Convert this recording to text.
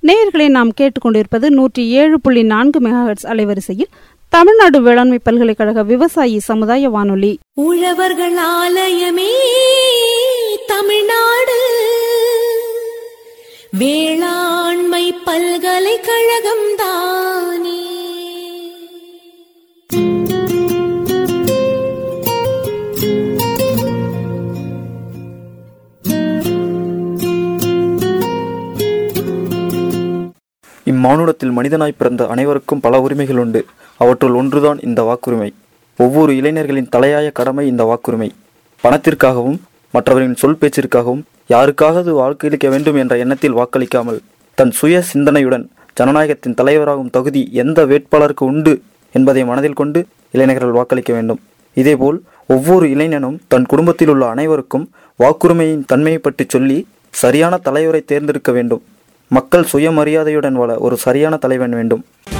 நேயர்களை நாம் கேட்டுக்கொண்டிருப்பது நூற்றி ஏழு புள்ளி நான்கு மெகாஹெட்ஸ் அலைவரிசையில் தமிழ்நாடு வேளாண்மை பல்கலைக்கழக விவசாயி சமுதாய வானொலி உழவர்கள் ஆலயமே தமிழ்நாடு வேளாண்மை பல்கலைக்கழகம் தானே இம்மானுடத்தில் மனிதனாய் பிறந்த அனைவருக்கும் பல உரிமைகள் உண்டு அவற்றுள் ஒன்றுதான் இந்த வாக்குரிமை ஒவ்வொரு இளைஞர்களின் தலையாய கடமை இந்த வாக்குரிமை பணத்திற்காகவும் மற்றவரின் சொல் பேச்சிற்காகவும் யாருக்காவது வாக்களிக்க வேண்டும் என்ற எண்ணத்தில் வாக்களிக்காமல் தன் சுய சிந்தனையுடன் ஜனநாயகத்தின் தலைவராகும் தகுதி எந்த வேட்பாளருக்கு உண்டு என்பதை மனதில் கொண்டு இளைஞர்கள் வாக்களிக்க வேண்டும் இதேபோல் ஒவ்வொரு இளைஞனும் தன் குடும்பத்தில் உள்ள அனைவருக்கும் வாக்குரிமையின் தன்மையை பற்றி சொல்லி சரியான தலைவரை தேர்ந்தெடுக்க வேண்டும் மக்கள் சுயமரியாதையுடன் வாழ ஒரு சரியான தலைவன் வேண்டும்